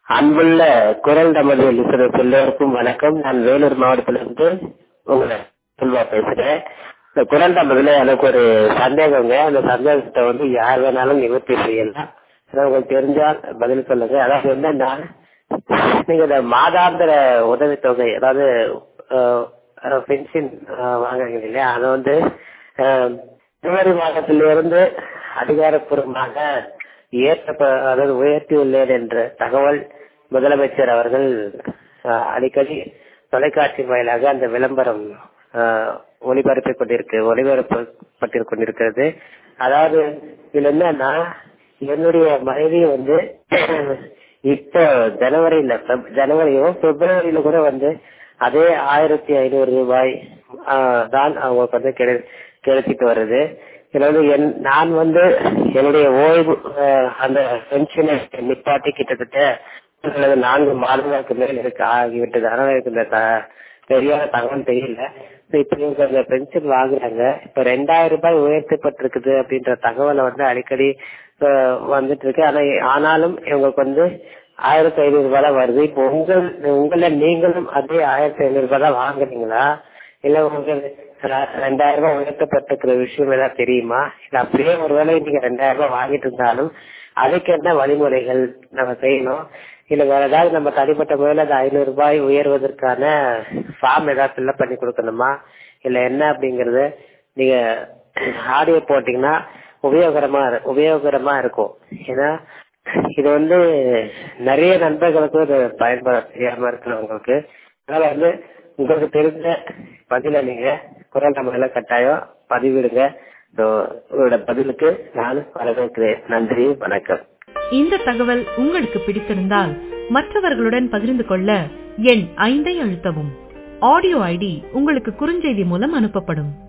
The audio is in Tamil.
அன்புள்ள குரல் நமது லிசனர்ஸ் எல்லோருக்கும் வணக்கம் நான் வேலூர் மாவட்டத்திலிருந்து உங்களை செல்வா பேசுறேன் இந்த குரல் நமதுல எனக்கு ஒரு சந்தேகங்க அந்த சந்தேகத்தை வந்து யார் வேணாலும் நிவர்த்தி செய்யலாம் அதான் உங்களுக்கு தெரிஞ்சால் பதில் சொல்லுங்க அதாவது என்னன்னா நீங்க இந்த மாதாந்திர உதவித்தொகை அதாவது பென்ஷன் வாங்குறீங்க இல்லையா அதை வந்து ஜனவரி மாதத்திலிருந்து அதிகாரப்பூர்வமாக ஏற்ற அதாவது உயர்த்தியுள்ளேன் என்ற தகவல் முதலமைச்சர் அவர்கள் அடிக்கடி தொலைக்காட்சி வாயிலாக அந்த விளம்பரம் ஒளிபரப்பிக் கொண்டிருக்கு ஒளிபரப்பப்பட்டு கொண்டிருக்கிறது அதாவது இதுல என்னன்னா என்னுடைய மனைவி வந்து இப்போ ஜனவரியில ஜனவரியோ பிப்ரவரியில கூட வந்து அதே ஆயிரத்தி ஐநூறு ரூபாய் தான் அவங்களுக்கு வந்து கிடை கிடைச்சிட்டு வருது இதுல வந்து என் நான் வந்து என்னுடைய ஓய்வு அந்த பென்ஷனை நிப்பாட்டி கிட்டத்தட்ட நான்கு மாதங்களுக்கு மேல் இருக்கு ஆகிவிட்டது அதனால எனக்கு இந்த சரியான தகவல் தெரியல இப்ப இவங்க அந்த பென்ஷன் வாங்குறாங்க இப்ப ரெண்டாயிரம் ரூபாய் உயர்த்தப்பட்டிருக்குது அப்படின்ற தகவலை வந்து அடிக்கடி வந்துட்டு இருக்கு ஆனா ஆனாலும் இவங்களுக்கு வந்து ஆயிரத்தி ஐநூறு ரூபாய் தான் வருது இப்போ உங்கள் உங்களை நீங்களும் அதே ஆயிரத்தி ஐநூறு ரூபாய் தான் வாங்குறீங்களா இல்ல உங்களுக்கு ரெண்டாயிரம் ரூபாய் உயர்த்தப்பட்டிருக்கிற விஷயம் ஏதாவது தெரியுமா இல்ல அப்படியே ஒருவேளை நீங்க ரெண்டாயிரம் ரூபாய் வாங்கிட்டு இருந்தாலும் அதுக்கு என்ன வழிமுறைகள் நம்ம செய்யணும் இல்ல வேற ஏதாவது நம்ம தனிப்பட்ட முறையில் அந்த ஐநூறு ரூபாய் உயர்வதற்கான ஃபார்ம் ஏதாவது ஃபில்அப் பண்ணி கொடுக்கணுமா இல்ல என்ன அப்படிங்கறது நீங்க ஆடியோ போட்டீங்கன்னா உபயோகரமா உபயோகரமா இருக்கும் ஏன்னா இது வந்து நிறைய நண்பர்களுக்கும் இது பயன்பட தெரியாம இருக்கிறவங்களுக்கு அதனால வந்து உங்களுக்கு தெரிஞ்ச பதில நீங்க குரல் நம்ம கட்டாயம் பதிவிடுங்க உங்களோட பதிலுக்கு நான் வரவேற்கிறேன் நன்றி வணக்கம் இந்த தகவல் உங்களுக்கு பிடித்திருந்தால் மற்றவர்களுடன் பகிர்ந்து கொள்ள எண் ஐந்தை அழுத்தவும் ஆடியோ ஐடி உங்களுக்கு குறுஞ்செய்தி மூலம் அனுப்பப்படும்